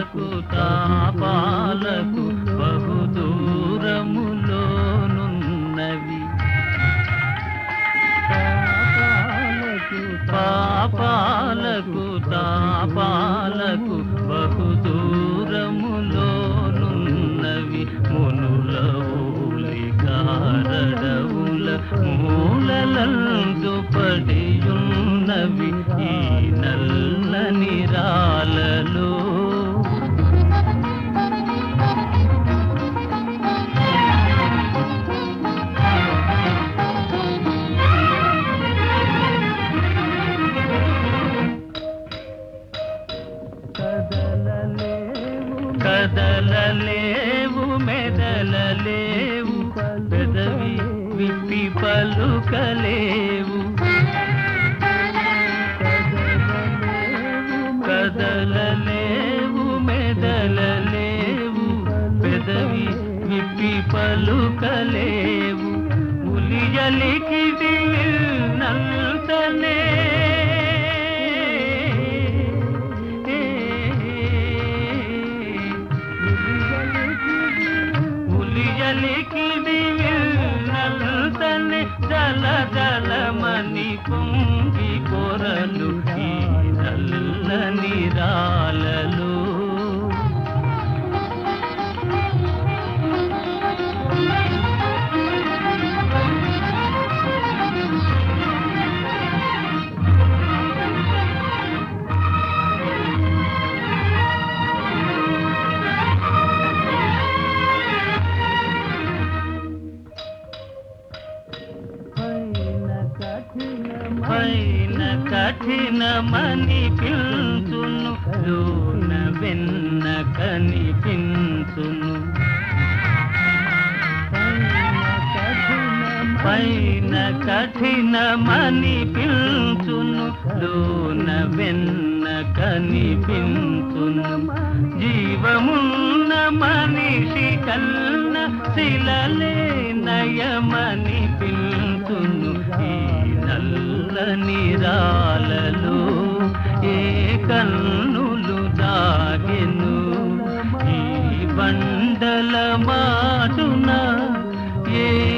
తాపాలకు తాపాలకు బహు దూరములోనున్నవి పాపాలకు తాపాలకు బహు దూరములోనున్నవి మునుల ఊలి కారడవుల మూలలందు పడియున్నవి ఈ నల్లని రాలలో కదలలేవు మెదలలేవు పెదవి విప్పి పలుకలేవు కదలలేవు మెదలలేవు పెదవి విప్పి పలుకలేవు ఉలియలికి నల్తనే ఉలియలికి నల్తనే జల జలమని పొంగి కొరలు ఈ నల్లని రాలలో పైన కఠినమని పిలుచును లోన వెన్న కనిపించును పైన కఠినమని పిలుచును లోన వెన్న కనిపించును జీవమున్న మనిషి కన్న శిలలే నయమని పిలుచును ఈ నల్లని రాలలో ఏ కన్నులు దాగెను ఈ బండల మాటున ఏ